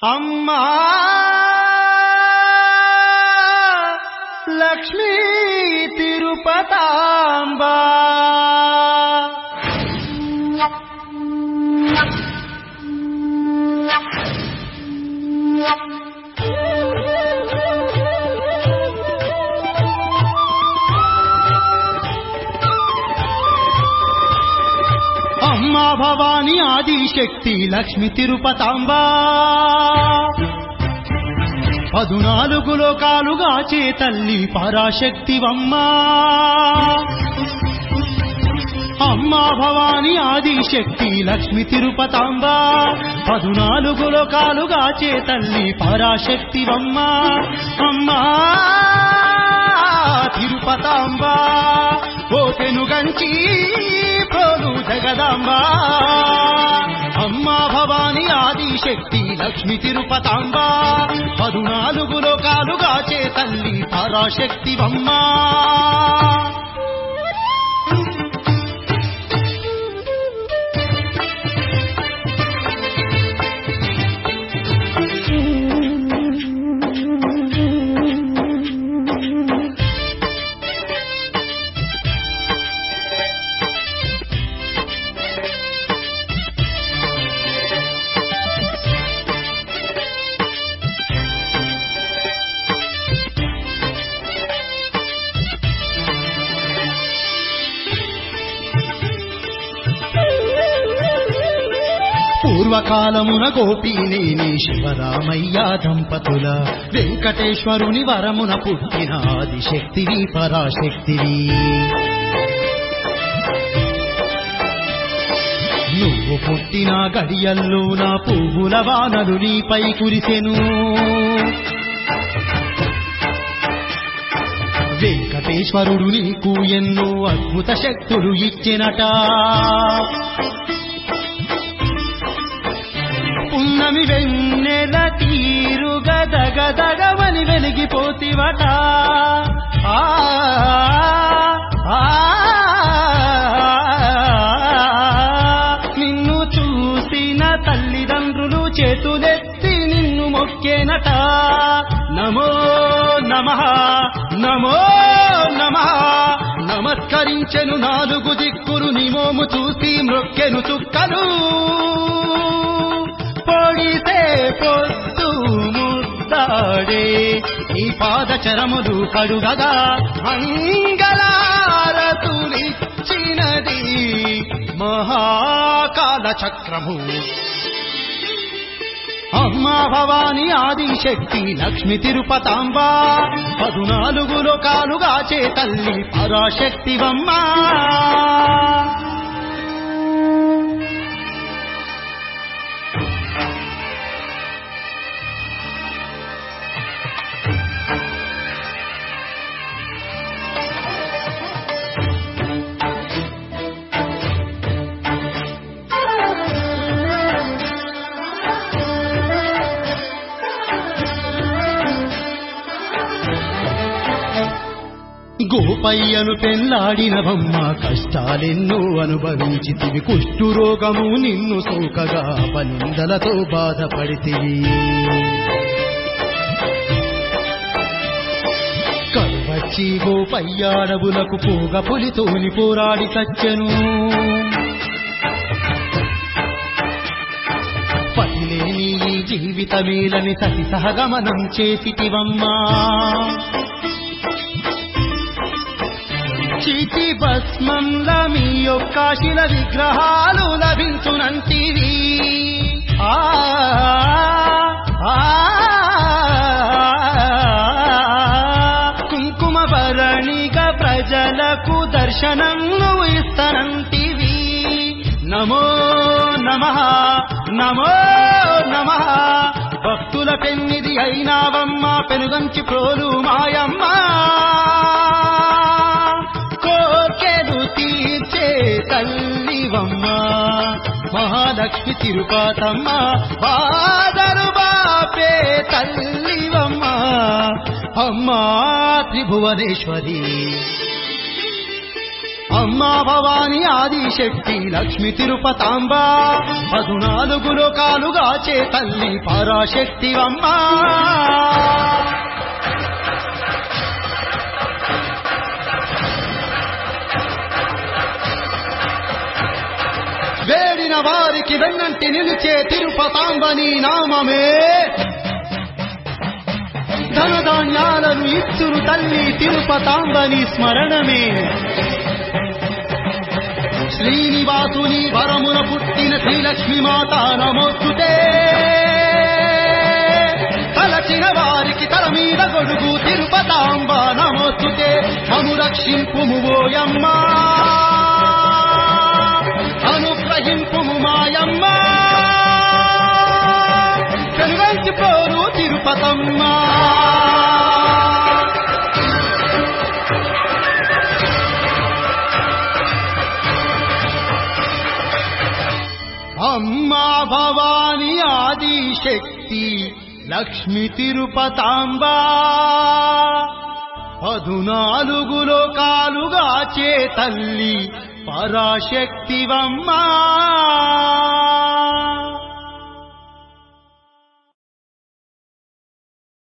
అమ్మా లక్ష్మీ తిరుపతాంబా అమ్మా భవాని ఆదిశక్తి లక్ష్మి తిరుపతాంబా పదునాలుగు లోకాలుగా చే తల్లి పరాశక్తివమ్మా అమ్మా భవాని ఆదిశక్తి లక్ష్మి తిరుపతాంబా పదునాలుగు లోకాలుగా చే తల్లి పరాశక్తివమ్మా అమ్మా తిరుపతాంబా ఓ తెనుగంచి ప్రోలు జగదాంబా అమ్మా భవాని ఆదిశక్తి లక్ష్మి తిరుపతాంబా పదునాలుగు లోకాలుగా చే తల్లి పరాశక్తివమ్మా పూర్వకాలమున గోపీనేని శివరామయ్య దంపతుల వెంకటేశ్వరుని వరమున పుట్టిన ఆదిశక్తివి పరాశక్తివి నువ్వు పుట్టిన గడియల్లో నా పువ్వుల వానలు నీపై కురిసెను వెంకటేశ్వరుడు నీకు ఎన్నో అద్భుత శక్తులు ఇచ్చినట పున్నమి వెన్నెల తీరు గదగదగవని వెలిగిపోతివట ఆ, ఆ, నిన్ను చూసిన తల్లిదండ్రులు చేతులెత్తి నిన్ను మొక్కేనట నమో నమ నమో నమ నమస్కరించెను నాలుగు దిక్కులు నిమోము చూసి మ్రొక్కెను చుక్కలు పొడితే పొద్దు ముద్దాడే నీ పాదచరములు కడుగగా మంగళారతులిచ్చినది మహాకాల చక్రము అమ్మా భవాని ఆదిశక్తి లక్ష్మి తిరుపతాంబా పదునాలుగు లోకాలుగా చే తల్లి పరాశక్తివమ్మా గోపయ్యను పెళ్లాడినవమ్మ కష్టాలెన్నో అనుభవించితివి కుష్ఠురోగము నిన్ను సోకగా పనిందలతో బాధపడితివి కరువచ్చి గోపయ్యాడవులకు పోగ పులితోని పోరాడి చచ్చెను పతిలేని ఈ జీవితమేలని సతి సహగమనం చేసిటివమ్మా చితి భస్మంల మీ యొక్క శిల విగ్రహాలు లభించునంటివి ఆ ఆ, కుంకుమ భరణిగా ప్రజలకు దర్శనం నువ్వు ఇస్తానంటివి నమో నమ నమో నమ భక్తుల పెన్నిది అయినావమ్మ పెనుగంచి ప్రోలు మాయమ్మ కోర్కెలు తీర్చే తల్లివమ్మ మహాలక్ష్మి తిరుపాతమ్మ బాదరు బాపే తల్లివమ్మ అమ్మా త్రిభువనేశ్వరి అమ్మా భవాని ఆదిశక్తి లక్ష్మి తిరుపతాంబ పదునాలుగు లోకాలుగా చే తల్లి పరాశక్తి అమ్మా వేడిన వారికి వెన్నంటి నిలిచే తిరుపతాంబని నామమే ధనధాన్యాలను ఇచ్చురు తల్లి తిరుపతాంబని స్మరణమే శ్రీనివాసుని వరమున పుట్టిన శ్రీలక్ష్మి మాత నమోస్తుతే తలచిన వారికి తల మీద గొడుగు తిరుపతాంబ నమోస్తుతే మము రక్షింపుము ఓయమ్మా అనుగ్రహింపుము మాయమ్మా కనుగంచిపోరు తిరుపతమ్మా అమ్మా భవాని ఆది శక్తి లక్ష్మి తిరుపతాంబా పదునాలుగు లోకాలుగా చే తల్లి పరాశక్తివమ్మా